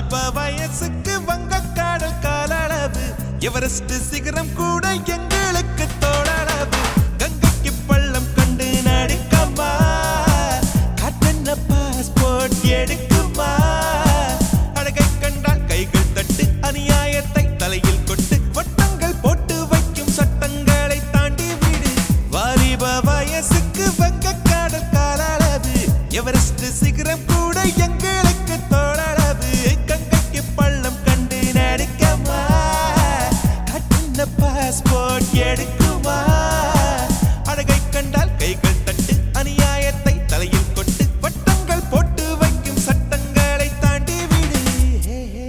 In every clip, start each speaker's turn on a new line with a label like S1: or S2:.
S1: வாலிப வயசுக்கு வங்கக்காடல் காலளவு எவரெஸ்ட் சிகரம் கூட எங்களுக்கு தோளளவு கங்கைக்கு பள்ளம் கண்டு நடுக்கமா கட்டண பாஸ்போர்ட் எடுக்குமா அழகை கண்டால் கைகள் தட்டு அநியாயத்தை தலையில் கொட்டு வட்டங்கள் போட்டு வைக்கும் சட்டங்களை தாண்டி விடு வாலிப வயசுக்கு வங்கக்காடல் காலளவு எவரெஸ்ட் சிகரம் கூட எங்களுக்கு தோளளவு கங்கைக்கு பள்ளம் கண்டு நடுக்கமா கட்டண பாஸ்போர்ட் எடுக்குமா அழகை கண்டால் கைகள் தட்டு அநியாயத்தை தலையில் கொட்டு வட்டங்கள் போட்டு வைக்கும் சட்டங்களை தாண்டி விடு ஹே, ஹே.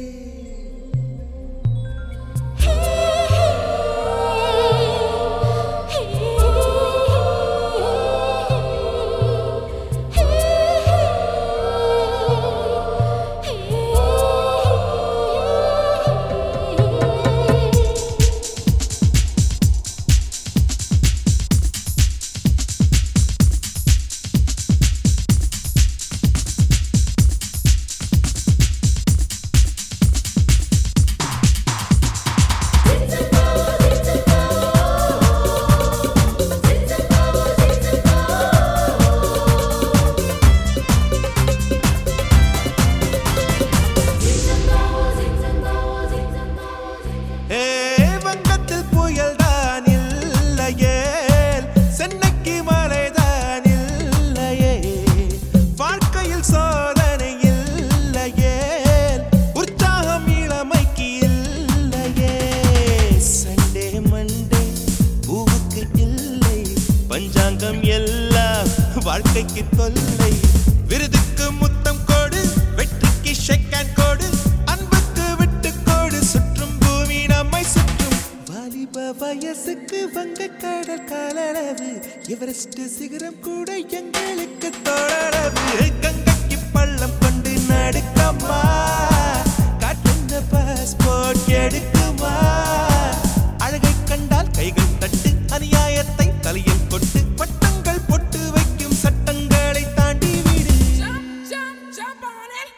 S1: ஏ, வங்கத்தில் புயல்தான் இல்லையே சென்னைக்கு மழைதான் இல்லையே வாழ்க்கையில் சோதனை இல்லையே உற்சாகம் இளமைக்கு இல்லையே சண்டே மண்டே பூவுக்கு இல்லை பஞ்சாங்கம் எல்லாம் வாழ்க்கைக்கு தொல்லை விருதுக்கு முத்தம் கோடு வெற்றிக்கு ஷெக்கான் கோடு அன்புக்கு விட்டு கோடு சுற்றும் பூமி நம்மை சுற்றும் வாலிப வயசுக்கு வங்க கடல் காலளவு எவரெஸ்ட் சிகரம் கூட எங்களுக்கு தோழளவு கங்கைக்கு பள்ளம் கொண்டு நடுக்கமா காட்டுங்க பாஸ்போர்ட் எடுக்குமா அழகை கண்டால் கைகள் தட்டு அநியாயத்தை தலையில் கொட்டு வட்டங்கள் போட்டு வைக்கும் சட்டங்களை தாண்டி விடு
S2: Jump, jump, jump on it.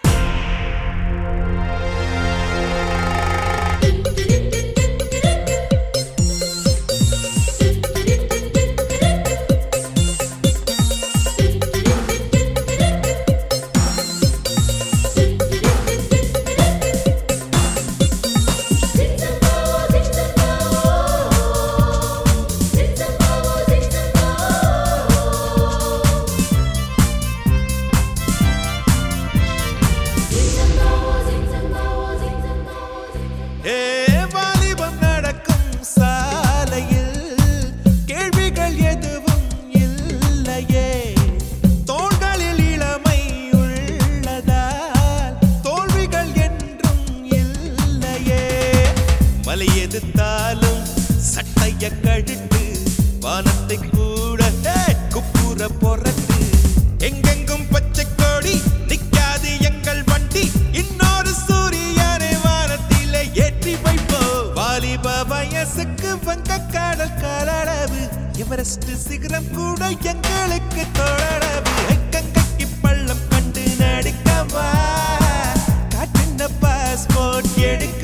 S1: ஏ வாலிபம் நடக்கும் சாலையில் கேள்விகள் எதுவும் இல்லையே தோள்களில் இளமை உள்ளதால் தோல்விகள் என்றும் இல்லையே மலை எதிர்த்தாலும் சட்டைய கழுட்டு வானத்தை கூட ஏய், குப்புற பொறட்டு எங்கெங்கும் பச்சை கொடி நிக்காது எங்கள் வண்டி இன்னொரு சூரியனை வானத்திலே ஏற்றி வைப்போ வாலிப வயசுக்கு வங்க கடல் காலளவு எவரெஸ்ட் சிகரம் கூட எங்களுக்கு தோழளவு கங்கைக்கு பள்ளம் கண்டு நடிக்கவா காட்டுன பாஸ்போர்ட் எடுக்க